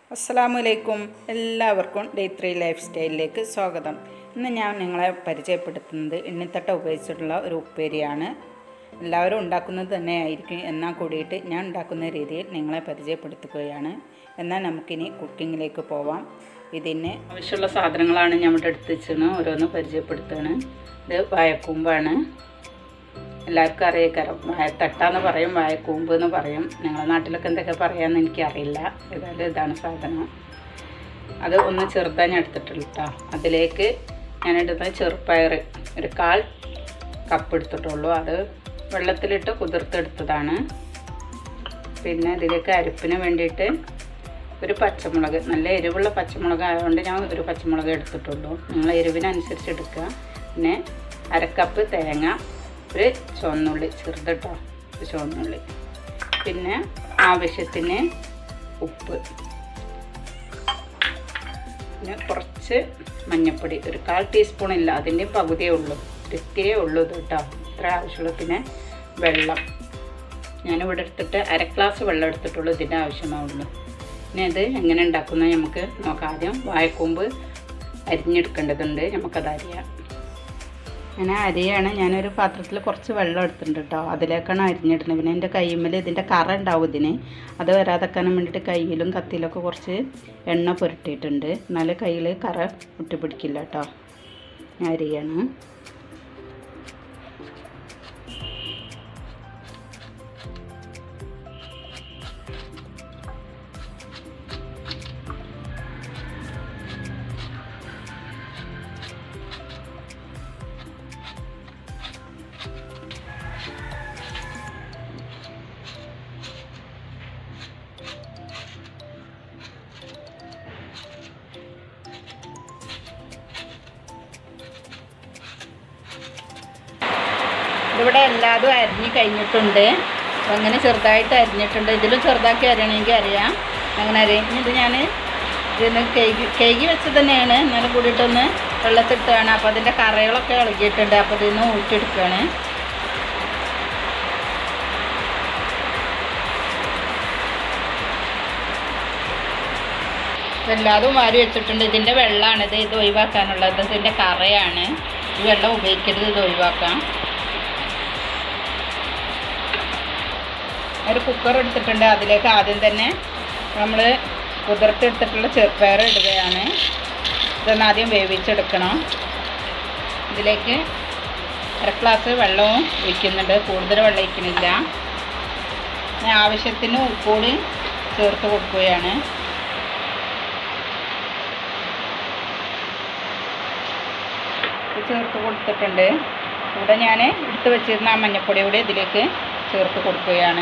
അസ്സാമലൈക്കും എല്ലാവർക്കും day three life സ്റ്റൈലിലേക്ക് സ്വാഗതം ഇന്ന് ഞാൻ നിങ്ങളെ പരിചയപ്പെടുത്തുന്നത് എണ്ണിത്തട്ട ഉപയോഗിച്ചിട്ടുള്ള ഒരു ഉപ്പേരിയാണ് എല്ലാവരും ഉണ്ടാക്കുന്നത് തന്നെ ആയിരിക്കും എന്നാൽ കൂടിയിട്ട് ഞാൻ ഉണ്ടാക്കുന്ന രീതിയിൽ നിങ്ങളെ പരിചയപ്പെടുത്തുകയാണ് എന്നാൽ നമുക്കിനി കുക്കിങ്ങിലേക്ക് പോവാം ഇതിന് ആവശ്യമുള്ള സാധനങ്ങളാണ് ഞാൻ ഇവിടെ എടുത്ത് വെച്ചത് ഓരോന്ന് പരിചയപ്പെടുത്തുകയാണ് ഇത് വായക്കൂമ്പാണ് എല്ലാവർക്കും അറിയിക്കാരം വായത്തട്ടാന്ന് പറയും വായക്കൂമ്പ് എന്ന് പറയും ഞങ്ങളുടെ നാട്ടിലൊക്കെ എന്തൊക്കെ പറയാമെന്ന് എനിക്കറിയില്ല ഏതായാലും ഇതാണ് സാധനം അത് ഒന്ന് ചെറുതായി ഞാൻ എടുത്തിട്ടുള്ളൂ കേട്ടോ അതിലേക്ക് ഞാൻ ഇടുന്നത് ചെറുപ്പയർ ഒരു കാൽ കപ്പ് എടുത്തിട്ടുള്ളൂ അത് വെള്ളത്തിലിട്ട് കുതിർത്തെടുത്തതാണ് പിന്നെ ഇതിലേക്ക് അരപ്പിന് വേണ്ടിയിട്ട് ഒരു പച്ചമുളക് നല്ല എരിവുള്ള പച്ചമുളക് ആയതുകൊണ്ട് ഞാൻ ഒരു പച്ചമുളക് എടുത്തിട്ടുള്ളൂ നിങ്ങൾ എരിവിനനുസരിച്ച് എടുക്കുക പിന്നെ അരക്കപ്പ് തേങ്ങ ഒരു ചുവന്നുള്ളി ചെറുതട്ടോ ഒരു ചുവന്നുള്ളി പിന്നെ ആവശ്യത്തിന് ഉപ്പ് പിന്നെ കുറച്ച് മഞ്ഞൾപ്പൊടി ഒരു കാൽ ടീസ്പൂൺ ഇല്ല അതിൻ്റെ പകുതിയേ ഉള്ളൂ ഇത്തിരിയേ ഉള്ളൂ ഇത് കേട്ടോ ഇത്ര ആവശ്യമുള്ളൂ പിന്നെ വെള്ളം ഞാനിവിടെ എടുത്തിട്ട് അര ഗ്ലാസ് വെള്ളം എടുത്തിട്ടുള്ളൂ ഇതിൻ്റെ ആവശ്യമാവുള്ളൂ പിന്നെ ഇത് എങ്ങനെ ഉണ്ടാക്കുന്നത് നമുക്ക് നോക്കാം ആദ്യം വായക്കൂമ്പ് അരിഞ്ഞെടുക്കേണ്ടതുണ്ട് നമുക്കത് അറിയാം അങ്ങനെ അരിയാണ് ഞാനൊരു പാത്രത്തിൽ കുറച്ച് വെള്ളം എടുത്തിട്ടുണ്ട് കേട്ടോ അതിലേക്കാണ് അരിഞ്ഞിടുന്നത് പിന്നെ എൻ്റെ കയ്യുമ്മൽ ഇതിൻ്റെ കറ ഉണ്ടാവും ഇതിന് അത് വരാതെക്കാനും വേണ്ടിയിട്ട് കയ്യിലും കത്തിയിലൊക്കെ കുറച്ച് എണ്ണ പുരട്ടിയിട്ടുണ്ട് എന്നാലും കയ്യിൽ കറ ഒട്ടിപ്പിടിക്കില്ല കേട്ടോ ഞാൻ അരിയാണ് ഇവിടെ എല്ലാതും അരിഞ്ഞ് കഴിഞ്ഞിട്ടുണ്ട് അപ്പോൾ അങ്ങനെ ചെറുതായിട്ട് അരിഞ്ഞിട്ടുണ്ട് ഇതിലും ചെറുതാക്കി അരിയണമെങ്കിൽ അറിയാം അങ്ങനെ അരിഞ്ഞത് ഞാൻ ഇതിന് കേക്ക് കേക്ക് വെച്ച് തന്നെയാണ് എന്നാലും കൂടിയിട്ടൊന്ന് വെള്ളത്തിട്ടാണ് അപ്പോൾ അതിൻ്റെ കറകളൊക്കെ ഇളകിയിട്ടുണ്ട് അപ്പോൾ ഇതിൽ നിന്ന് ഊറ്റിയെടുക്കുകയാണ് എല്ലാതും വാരി വെച്ചിട്ടുണ്ട് ഇതിൻ്റെ വെള്ളമാണിത് ഇത് ഒഴിവാക്കാനുള്ളത് ഇതിൻ്റെ കറയാണ് ഈ വെള്ളം ഉപയോഗിക്കരുത് ഇത് ഒഴിവാക്കാം ഒരു കുക്കർ എടുത്തിട്ടുണ്ട് അതിലേക്ക് ആദ്യം തന്നെ നമ്മൾ കുതിർത്തെടുത്തിട്ടുള്ള ചെറുപ്പയർ ഇടുകയാണ് ഇതൊന്ന് ആദ്യം വേവിച്ചെടുക്കണം ഇതിലേക്ക് അര ഗ്ലാസ് വെള്ളവും ഒഴിക്കുന്നുണ്ട് കൂടുതൽ വെള്ളം ഒഴിക്കണില്ല പിന്നെ ആവശ്യത്തിന് ഉപ്പൂടി ചേർത്ത് കൊടുക്കുകയാണ് ചേർത്ത് കൊടുത്തിട്ടുണ്ട് ഇവിടെ ഞാൻ എടുത്ത് വെച്ചിരുന്ന ആ മഞ്ഞപ്പൊടി കൂടി ഇതിലേക്ക് ചേർത്ത് കൊടുക്കുകയാണ്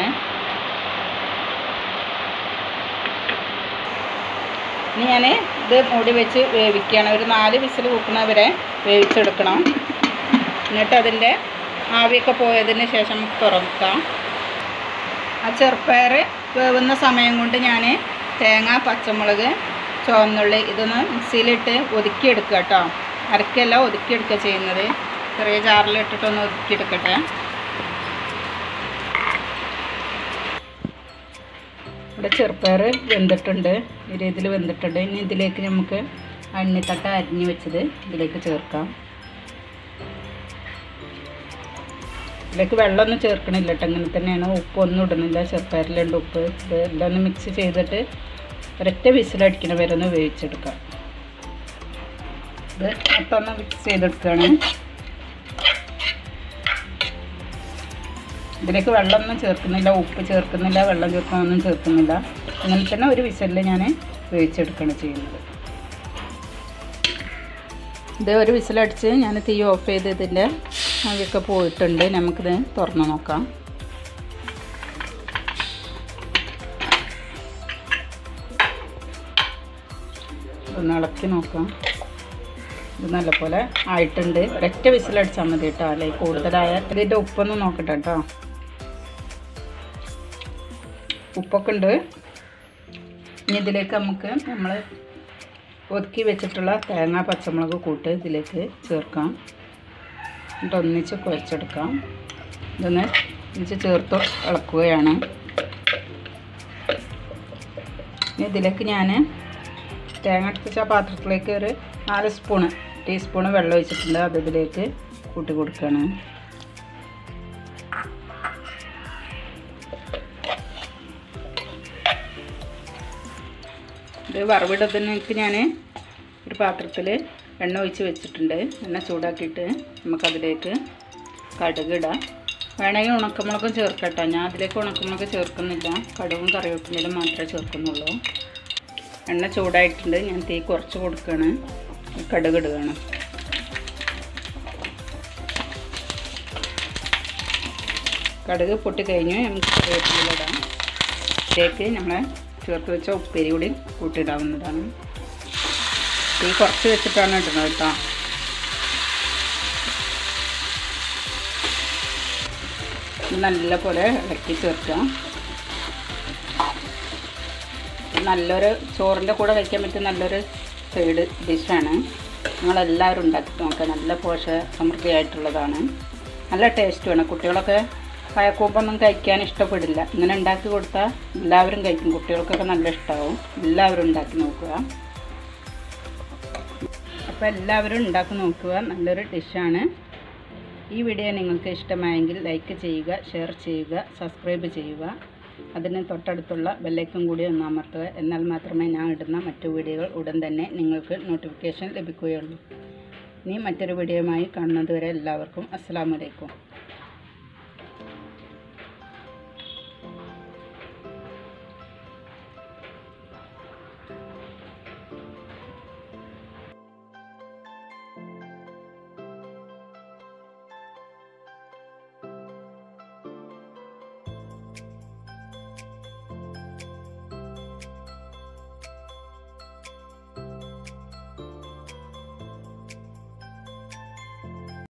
ഇനി ഞാൻ ഇത് മൂടി വെച്ച് വേവിക്കുകയാണ് ഒരു നാല് വിസിൽ കൂട്ടുന്നവരെ വേവിച്ചെടുക്കണം എന്നിട്ട് അതിൻ്റെ ആവിയൊക്കെ പോയതിന് ശേഷം നമുക്ക് തുറക്കാം ആ ചെറുപ്പയർ വേവുന്ന സമയം കൊണ്ട് ഞാൻ തേങ്ങ പച്ചമുളക് ചുവന്നുള്ളി ഇതൊന്ന് മിക്സിയിലിട്ട് ഒതുക്കിയെടുക്കുക കേട്ടോ അരക്കല്ല ഒതുക്കിയെടുക്കുക ചെയ്യുന്നത് ചെറിയ ജാറിലിട്ടിട്ടൊന്ന് ഒതുക്കിയെടുക്കട്ടെ ഇവിടെ ചെറുപ്പയർ വെന്തിട്ടുണ്ട് ഈ രീതിയിൽ വെന്തിട്ടുണ്ട് ഇനി ഇതിലേക്ക് നമുക്ക് അണ്ണിത്തട്ട അരിഞ്ഞ് വെച്ചത് ഇതിലേക്ക് ചേർക്കാം ഇതിലേക്ക് വെള്ളമൊന്നും ചേർക്കണില്ല കേട്ടോ ഇങ്ങനെ തന്നെയാണ് ഉപ്പൊന്നും ഇടുന്നില്ല ചെറുപ്പയറിലുണ്ട് ഉപ്പ് ഇത് എല്ലാം ഒന്ന് മിക്സ് ചെയ്തിട്ട് ഒരൊറ്റ വിസിലടിക്കണ വരെ ഒന്ന് വേവിച്ചെടുക്കാം ഇത് മൊത്തം ഒന്ന് മിക്സ് ചെയ്തെടുക്കുകയാണ് ഇതിലേക്ക് വെള്ളമൊന്നും ചേർക്കുന്നില്ല ഉപ്പ് ചേർക്കുന്നില്ല വെള്ളം ചേർക്കാനൊന്നും ചേർക്കുന്നില്ല അങ്ങനെ തന്നെ ഒരു വിസലിൽ ഞാൻ വേവിച്ചെടുക്കുകയാണ് ചെയ്യുന്നത് ഇത് ഒരു വിസിലടിച്ച് ഞാൻ തീ ഓഫ് ചെയ്ത് ഇതിൻ്റെ ആവിയൊക്കെ പോയിട്ടുണ്ട് നമുക്കിത് തുറന്ന് നോക്കാം ഒന്ന് ഇളക്കി നോക്കാം ഇത് നല്ലപോലെ ആയിട്ടുണ്ട് ഒരൊറ്റ വിസിലടിച്ചാൽ മതി കേട്ടോ അല്ലെ കൂടുതലായ ഇതിൻ്റെ ഉപ്പൊന്ന് നോക്കട്ടെ കേട്ടോ ഉപ്പൊക്കെ ഉണ്ട് ഇനി ഇതിലേക്ക് നമുക്ക് നമ്മൾ ഒതുക്കി വെച്ചിട്ടുള്ള തേങ്ങ പച്ചമുളക് കൂട്ട് ഇതിലേക്ക് ചേർക്കാം എന്നിട്ട് ഒന്നിച്ച് കുഴച്ചെടുക്കാം ഇതൊന്ന് ഒന്നിച്ച് ചേർത്ത് ഇളക്കുകയാണ് ഇനി ഇതിലേക്ക് ഞാൻ തേങ്ങ അടച്ച പാത്രത്തിലേക്ക് ഒരു നാല് സ്പൂണ് ടീസ്പൂണ് വെള്ളം ഒഴിച്ചിട്ടുണ്ട് അത് ഇതിലേക്ക് കൂട്ടി കൊടുക്കുകയാണ് ഇത് വറവിടത്തിനേക്ക് ഞാൻ ഒരു പാത്രത്തിൽ എണ്ണ ഒഴിച്ച് വെച്ചിട്ടുണ്ട് എണ്ണ ചൂടാക്കിയിട്ട് നമുക്കതിലേക്ക് കടുക് ഇടാം വേണമെങ്കിൽ ഉണക്കമുളകും ചേർക്കട്ടോ ഞാൻ അതിലേക്ക് ഉണക്കമുളക് ചേർക്കുന്നില്ല കടുകും കറിവേപ്പിലും മാത്രമേ ചേർക്കുന്നുള്ളൂ എണ്ണ ചൂടായിട്ടുണ്ട് ഞാൻ തീ കുറച്ച് കൊടുക്കുകയാണ് കടുക് ഇടുകയാണ് കടുക് പൊട്ടി കഴിഞ്ഞ് നമുക്ക് കറിവേപ്പില ഇടാം ഇതിലേക്ക് നമ്മൾ ചേർത്ത് വെച്ച ഉപ്പേരി കൂടി കൂട്ടിയിടാവുന്നതാണ് തീ കുറച്ച് വെച്ചിട്ടാണ് ഇടുന്നത് കേട്ടോ നല്ലപോലെ ഇളക്കി ചേർക്കുക നല്ലൊരു ചോറിൻ്റെ കൂടെ കഴിക്കാൻ പറ്റിയ നല്ലൊരു സൈഡ് ഡിഷാണ് നിങ്ങളെല്ലാവരും ഉണ്ടാക്കി നോക്കുക നല്ല പോഷക സമൃദ്ധിയായിട്ടുള്ളതാണ് നല്ല ടേസ്റ്റ് വേണം കുട്ടികളൊക്കെ പഴക്കൂമ്പൊന്നും കഴിക്കാൻ ഇഷ്ടപ്പെടില്ല ഇങ്ങനെ ഉണ്ടാക്കി കൊടുത്താൽ എല്ലാവരും കഴിക്കും കുട്ടികൾക്കൊക്കെ നല്ല ഇഷ്ടമാവും എല്ലാവരും ഉണ്ടാക്കി നോക്കുക അപ്പോൾ എല്ലാവരും ഉണ്ടാക്കി നോക്കുക നല്ലൊരു ഡിഷാണ് ഈ വീഡിയോ നിങ്ങൾക്ക് ഇഷ്ടമായെങ്കിൽ ലൈക്ക് ചെയ്യുക ഷെയർ ചെയ്യുക സബ്സ്ക്രൈബ് ചെയ്യുക അതിന് തൊട്ടടുത്തുള്ള ബെല്ലൈക്കൺ കൂടി ഒന്ന് അമർത്തുക എന്നാൽ മാത്രമേ ഞാൻ ഇടുന്ന മറ്റു വീഡിയോകൾ ഉടൻ തന്നെ നിങ്ങൾക്ക് നോട്ടിഫിക്കേഷൻ ലഭിക്കുകയുള്ളൂ ഇനി മറ്റൊരു വീഡിയോയുമായി കാണുന്നതുവരെ എല്ലാവർക്കും അസ്സാം വലൈക്കും